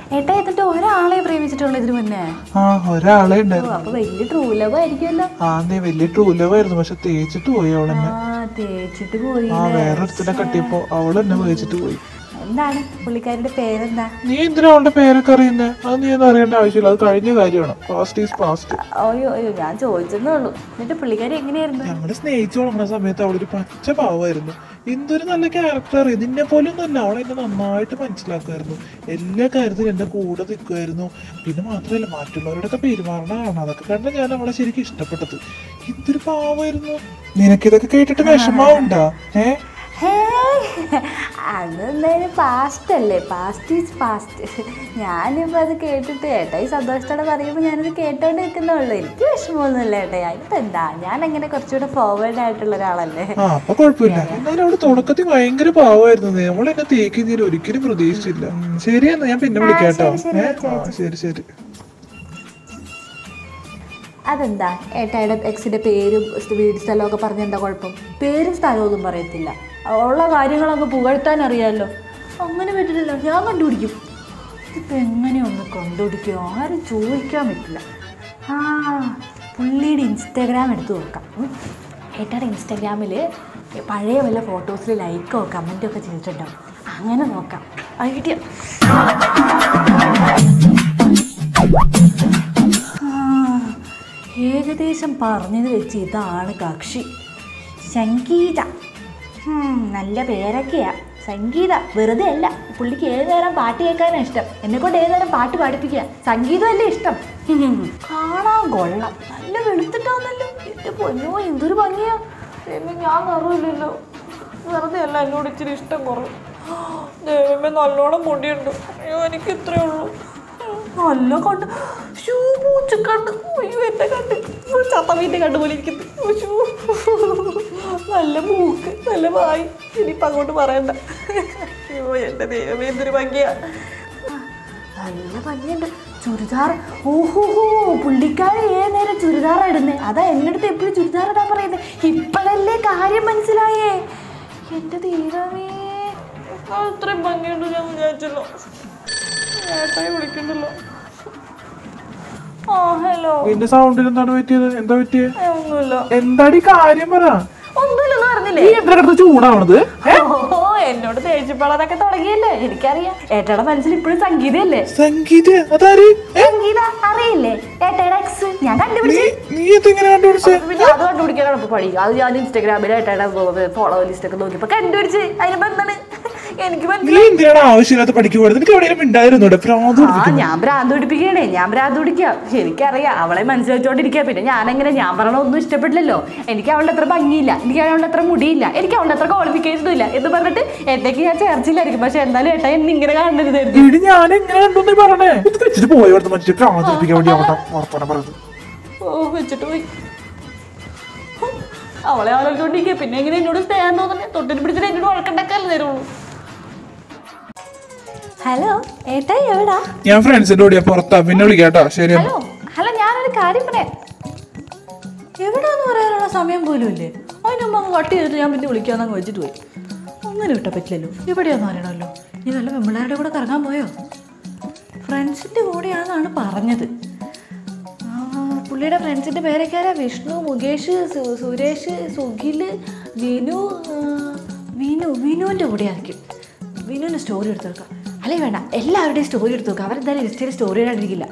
ഏട്ടാ എന്നിട്ട് ഒരാളെ പ്രേമിച്ചിട്ടുള്ളൂ ഇതിന് മുന്നേ ആ ഒരാളെ ഓ, ഉണ്ടായിരുന്നു അപ്പൊ വലിയ ട്രൂ ലവ് ആയിരിക്കുമല്ലോ ആ നീ വലിയ ട്രൂലവായിരുന്നു പക്ഷെ തേച്ചിട്ട് പോയി അവളെന്നെ ആ തേച്ചിട്ട് പോയി ആ വേറെ ഒരുത്തിനെ കട്ടിയപ്പോ അവൾ എന്നെ തേച്ചിട്ട് പോയി എന്താണ് പുള്ളിക്കാരുടെ പേരെന്താ നീ എന്തിനാ അവളുടെ പേരൊക്കെ അറിയുന്നേ അത് നീ ഒന്നും അറിയേണ്ട ആവശ്യമില്ല അത് കഴിഞ്ഞ കാര്യമാണ് പാസ്റ്റ് ഈസ് പാസ്റ്റ് അയ്യോ അയ്യോ ഞാൻ ചോദിച്ചെന്നേ ഉള്ളൂ എന്നിട്ട് പുള്ളിക്കാരി എങ്ങനെയായിരുന്നു ഞങ്ങള് സ്നേഹിച്ചു തുടങ്ങുന്ന സമയത്ത് അവളൊരു പച്ച പാവമായിരുന്നു എന്തൊരു നല്ല ക്യാരക്ടർ നിന്നെ പോലും തന്നെ അവളെ എന്നെ നന്നായിട്ട് മനസ്സിലാക്കുമായിരുന്നു എല്ലാ കാര്യത്തിലും എന്റെ കൂടെ നിൽക്കുമായിരുന്നു പിന്നെ മാത്രമല്ല മറ്റുള്ളവരോടൊക്കെ പെരുമാറണതാണ് അതൊക്കെ കണ്ട ഞാൻ അവളെ ശരിക്കും ഇഷ്ടപ്പെട്ടത് എന്തൊരു പാവമായിരുന്നു നിനക്കിതൊക്കെ കേട്ടിട്ട് വിഷമാവുണ്ടാ ഏ ഹേ അതെന്തായാലും പാസ്റ്റ് അല്ലേ പാസ്റ്റ് ഈസ് പാസ്റ്റ് ഞാനിപ്പോൾ അത് കേട്ടിട്ട് ഏട്ടായി സന്തോഷത്തോടെ പറയുമ്പോൾ ഞാനത് കേട്ടോണ്ട് നിൽക്കുന്നുള്ളൂ എനിക്ക് വിഷമമൊന്നുമില്ല ഏട്ടായി അതിപ്പോൾ എന്താ ഞാൻ അങ്ങനെ കുറച്ചുകൂടെ ഫോർവേഡ് ആയിട്ടുള്ള ഒരാളല്ലേ ആ അപ്പൊ കുഴപ്പമില്ല എന്നാലും അവള് തുടക്കത്തിൽ ഭയങ്കര പാവമായിരുന്നു നമ്മൾ എന്നെ തേക്കുന്നതിൽ ഒരിക്കലും പ്രതീക്ഷിച്ചില്ല ഉം, ശരിയെന്നാ ഞാൻ പിന്നെ വിളിക്കാം കേട്ടോ ഏ ആ ശരി ശരി അതെന്താ ഏട്ടായുടെ എക്സിന്റെ പേരും സ് വീട് സ്ഥലമൊക്കെ പറഞ്ഞ എന്താ കുഴപ്പം പേരും സ്ഥലമൊന്നും പറയത്തില്ല ഉള്ള കാര്യങ്ങളൊക്കെ പുകഴ്ത്താൻ അറിയാമല്ലോ അങ്ങനെ പറ്റില്ലല്ലോ ഞാൻ കണ്ടുപിടിക്കും ഇതിപ്പോൾ എങ്ങനെ ഒന്ന് കണ്ടുപിടിക്കും ആരും ചോദിക്കാൻ പറ്റില്ല ആ പുള്ളിയുടെ ഇൻസ്റ്റാഗ്രാം എടുത്ത് നോക്കാം ഉം. ഏട്ടായുടെ ഇൻസ്റ്റാഗ്രാമിൽ പഴയ വല്ല ഫോട്ടോസിൽ ലൈക്കോ കമൻറ്റോ ഒക്കെ ചെയ്തിട്ടുണ്ടാവും അങ്ങനെ നോക്കാം ഐഡിയ ആ, ഏകദേശം പറഞ്ഞത് വെച്ച് ഇതാണ് കക്ഷി സംഗീത ഹും, നല്ല പേരൊക്കെയാ സംഗീത വെറുതെ അല്ല പുള്ളിക്ക് ഏത് നേരം പാട്ട് കേൾക്കാനാണ് ഇഷ്ടം എന്നെ കൊണ്ട് ഏത് നേരം പാട്ട് പാടിപ്പിക്കുക സംഗീതമല്ലേ ഇഷ്ടം ഹും, കാണാൻ കൊള്ളാം നല്ല വെളുത്തിട്ടാന്നല്ലോ എൻ്റെ പൊന്നോ എന്തൊരു ഭംഗിയാ ദൈവമേ, ഞാൻ അറിയില്ലല്ലോ വെറുതെ അല്ല എന്നോട് ഇച്ചിരി ഇഷ്ടം കുറവ് ദൈവമേ നല്ലോണം മുടിയുണ്ട് അയ്യോ എനിക്ക് ഇത്രയേ ഉള്ളൂ നല്ല കണ്ട് ഷൂ പൂച്ച കണ്ട് അയ്യോ എന്നെ കണ്ട് ചത്തമീൻ്റെ കണ്ട് പോലെ ഇരിക്കുന്നു ഷൂ നല്ല മൂക്ക് നല്ല വായി ഇനിയിപ്പം അങ്ങോട്ട് പറയണ്ട അയ്യോ എൻ്റെ ദൈവമേ എന്തൊരു ഭംഗിയാ നല്ല ഭംഗിയുണ്ട് ചുരിദാർ ഓഹോ പുള്ളിക്കാരൻ ഏത് നേരം ചുരിദാറാ ഇടുന്നേ അതാ എന്നടുത്ത് എപ്പോഴും ചുരിദാർ ഇടാൻ പറയുന്നത് ഇപ്പോഴല്ലേ കാര്യം മനസ്സിലായേ എൻ്റെ ദൈവമേ ആ, ഇത്രയും ഭംഗിയുണ്ട് ഞാൻ വിചാരിച്ചല്ലോ ഏട്ടായി വിളിക്കണ്ടല്ലോ ആ ഹലോ നിന്റെ സൗണ്ടിൽ എന്താണ് പറ്റിയത് എന്താ പറ്റിയത് ഒന്നുമില്ല എന്താടി കാര്യം പറ ഒന്നുമില്ലെന്ന് പറഞ്ഞില്ലേ നീ എത്ര കിടന്ന് ചൂടാവണത് ഓ എന്നോട് തേച്ചിപ്പളതൊക്കെ തുടങ്ങിയല്ലേ എനിക്കറിയാം ഏട്ടയുടെ മനസ്സിൽ ഇപ്പോഴും സംഗീതയല്ലേ സംഗീത അതാര് ഏ? സംഗീത അറിയില്ലേ ഏട്ടയുടെ എക്സ് ഞാൻ നീ കണ്ടുപിടിച്ചു നീ ഇതെങ്ങനെ കണ്ടുപിടിച്ചേ പിന്നെ അത് കണ്ടുപിടിക്കാനാണ് ഇപ്പൊ പണി അത് ഞാൻ ഇൻസ്റ്റാഗ്രാമിൽ ഏട്ടയുടെ ഫോളോ ലിസ്റ്റ് ഒക്കെ നോക്കിയപ്പോ കണ്ടുപിടിച്ച് അതിനിപ്പോ എന്താണ് എനിക്ക് നീ മനസ്സിലായി എന്തിനാണ് ആവശ്യമില്ലാത്ത പഠിക്ക് പോയത് നിനക്ക് എവിടെയെങ്കിലും ഉണ്ടായിരുന്നൂടെ പ്രാന്ത് ആ ഞാൻ ഭ്രാന്ത് പിടിപ്പിക്കണേ ഞാൻ ഭ്രാന്ത് പിടിക്കാം എനിക്കറിയാം അവളെ മനസ്സിലാക്കിച്ചോണ്ടിരിക്കുക പിന്നെ ഞാനെങ്ങനെ ഞാൻ പറയണ ഒന്നും ഇഷ്ടപ്പെട്ടില്ലല്ലോ എനിക്ക് അവളുടെ അത്ര ഭംഗിയില്ല എനിക്ക് അവളുടെ അത്ര മുടിയില്ല എനിക്ക് അവളുടെ അത്ര ക്വാളിഫിക്കേഷനും ഇല്ല എന്ന് പറഞ്ഞിട്ട് എന്നേക്ക് ഞാൻ ചേർച്ചില്ലായിരിക്കും പക്ഷെ എന്തായാലും ഏട്ടാ എന്നെ ഇങ്ങനെ കാണരുതായിരുന്നു ഇടി ഞാൻ എങ്ങനെ കണ്ടു പറഞ്ഞേ ഇത് വെച്ചിട്ട് പോയവിടുത്തെ മറ്റേ പ്രാന്ത് പഠിപ്പിക്കാൻ വേണ്ടി അവിടെ വർത്തമാനം പറയുന്നത് ഓ വെച്ചിട്ട് പോയി ഹും, അവളെ ആലോചിച്ചോണ്ടിരിക്കുക പിന്നെ എങ്ങനെ എന്നോട് സ്നേഹം തോന്നണേ തൊട്ടിന് പിടിച്ചിട്ട് എന്നോട് വഴക്കുണ്ടാക്കാല്ലേ തരുള്ളൂ ഹലോ ഏട്ടായി എവിടാ ഞാൻ ഫ്രണ്ട്സിന്റെ കൂടെ പുറത്താ പിന്നെ വിളിക്കാട്ടോ ശരി ഹലോ ഹലോ ഞാനൊരു കാര്യം പറയാം എവിടാന്ന് പറയാനുള്ള സമയം പോലും ഇല്ലേ അതിന് മുമ്പ് അങ്ങ് കട്ട് ചെയ്തിട്ട് ഞാൻ പിന്നെ വിളിക്കാന്നങ്ങ് വെച്ചിട്ട് പോയി ഒന്നിനും ഇട്ട പറ്റില്ലല്ലോ എവിടെയാന്ന് അറിയണമല്ലോ നീ വല്ല പെമ്പിള്ളേരുടെ കൂടെ കറങ്ങാൻ പോയോ ഫ്രണ്ട്സിൻ്റെ കൂടെയാണെന്നാണ് പറഞ്ഞത് ആ, പുള്ളിയുടെ ഫ്രണ്ട്സിൻ്റെ പേരൊക്കെ ആരാ വിഷ്ണു മുകേഷ് സു- സുരേഷ് സുഖിൽ വിനു ആ, വിനു വിനുവിൻ്റെ കൂടെ ആയിരിക്കും വിനുവിൻ്റെ സ്റ്റോറി എടുത്ത് വെക്കാം അല്ലേ വേണ്ട എല്ലാവരുടെയും സ്റ്റോറി എടുത്ത് വെക്കാം അവരെന്തായാലും ഇൻസ്റ്റയിൽ സ്റ്റോറി ഇടാണ്ടിരിക്കില്ല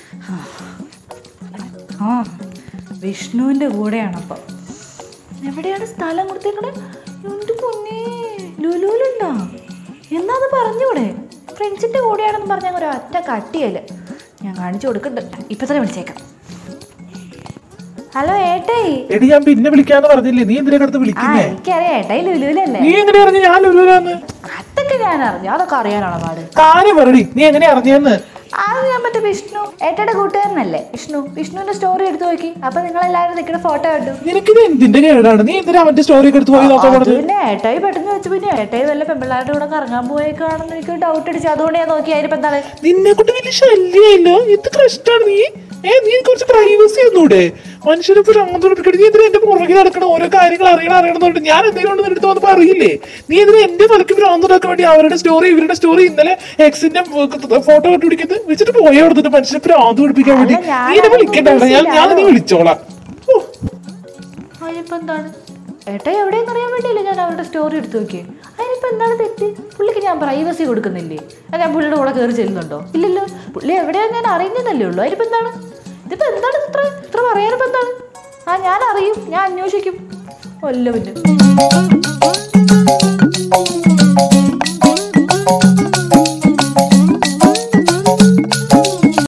ആ വിഷ്ണുവിൻ്റെ കൂടെയാണപ്പം എവിടെയാണ് സ്ഥലം കൊടുത്തേക്കണേ എന്ത് പൊന്നേ ലുലുലുണ്ടോ എന്നാ അത് പറഞ്ഞൂടെ ഫ്രണ്ട്സിൻ്റെ കൂടെയാണെന്ന് പറഞ്ഞാൽ ഒരു ഒറ്റ കട്ടിയല്ലേ ഞാൻ കാണിച്ചു കൊടുക്കുന്നുണ്ട് ഇപ്പം തന്നെ വിളിച്ചേക്കാം ഹലോ ഏട്ടായി എടി ഞാൻ പിന്നെ വിളിക്കാന്ന് പറഞ്ഞില്ലേ നീ എന്തിനാ കിടന്ന് ആ വിളിക്കുന്നേ എനിക്കറിയാം ഏട്ടായി ലുലുലല്ലേ നീ എങ്ങനെ അറിഞ്ഞു ഞാൻ ലുലുലാന്ന് അതൊക്കെ ഞാൻ അറിഞ്ഞു അതൊക്കെ അറിയാനാണോ പാട് കാര്യം പറടി നീ എങ്ങനെ അറിഞ്ഞെന്ന് അത് ഞാൻ മറ്റേ വിഷ്ണു ഏട്ടയുടെ കൂട്ടുകാരനല്ലേ വിഷ്ണു വിഷ്ണുവിന്റെ സ്റ്റോറി എടുത്തു നോക്കി അപ്പൊ നിങ്ങൾ എല്ലാവരും നിൽക്കുന്ന ഫോട്ടോ കണ്ടു നിനക്കിത് എന്തിന്റെ കേടാണ് നീ എന്തിനാ അവന്റെ സ്റ്റോറി ഒക്കെ എടുത്ത് പോയി നോക്കാൻ അത് പോണത് പിന്നെ ഏട്ടായി പെട്ടെന്ന് വെച്ച് പിന്നെ ഏട്ടായി വല്ല പെമ്പിള്ളാരുടെ കൂടെ കറങ്ങാൻ പോയേക്കാണെന്ന് എനിക്ക് ഡൗട്ട് അടിച്ചു അതുകൊണ്ട് ഞാൻ നോക്കി അതിനിപ്പോ എന്താണ് നിന്നെ കൊണ്ട് വലിയ ശല്യമില്ലോ എന്ത് കഷ്ടാണ് നീ ഏ നീ കുറച്ച് പ്രൈവസി ഒന്നൂടെ മനുഷ്യരെ ഭ്രാന്തോടിപ്പിക്കട്ടെ നീ എന്തിനാ എന്റെ പുറകെ നടക്കണ ഓരോ കാര്യങ്ങൾ അറിയണം അറിയണമെന്നുണ്ട് ഞാൻ എന്തെങ്കിലും കൊണ്ട് നിന്റെ അടുത്ത് വന്നപ്പോ അറിയില്ലേ നീ എന്തിനാ എന്റെ തലക്ക് ഭ്രാന്തോടാക്കണ വേണ്ടി അവരുടെ സ്റ്റോറി ഇവരുടെ സ്റ്റോറി ഇന്നലെ എക്സിന്റെ ഫോട്ടോ കണ്ടുപിടിക്കുന്നത് വെച്ചിട്ട് പോയ അവിടുത്തെ മനുഷ്യനെ പ്രാന്ത് പിടിപ്പിക്കാൻ വേണ്ടി അല്ല, ഞാൻ നീ എന്നെ വിളിക്കണ്ട ഞാൻ ഞാൻ നിന്നെ വിളിച്ചോളാം ഓ, അതിനിപ്പോ എന്താണ് ഏട്ടാ എവിടെയെന്ന് അറിയാൻ വേണ്ടിയല്ലേ ഞാൻ അവരുടെ സ്റ്റോറി എടുത്തു നോക്കിയേ അതിനിപ്പോ എന്താണ് തെറ്റ് പുള്ളിക്ക് ഞാൻ പ്രൈവസി കൊടുക്കുന്നില്ലേ അത് ഞാൻ പുള്ളിയുടെ കൂടെ കയറി ചെല്ലുന്നുണ്ടോ ഇല്ലല്ലോ പുള്ളി എവിടെയാന്ന് ഞാൻ അറിയുന്നതല്ലേ ഉള്ളൂ അതിനിപ്പോ എന്താണ് ഇതിപ്പോ എന്താണ് ഇത്ര ഇത്ര പറയാനിപ്പോ എന്താണ് ആ ഞാൻ അറിയും ഞാൻ അന്വേഷിക്കും വല്ല പിന്നെ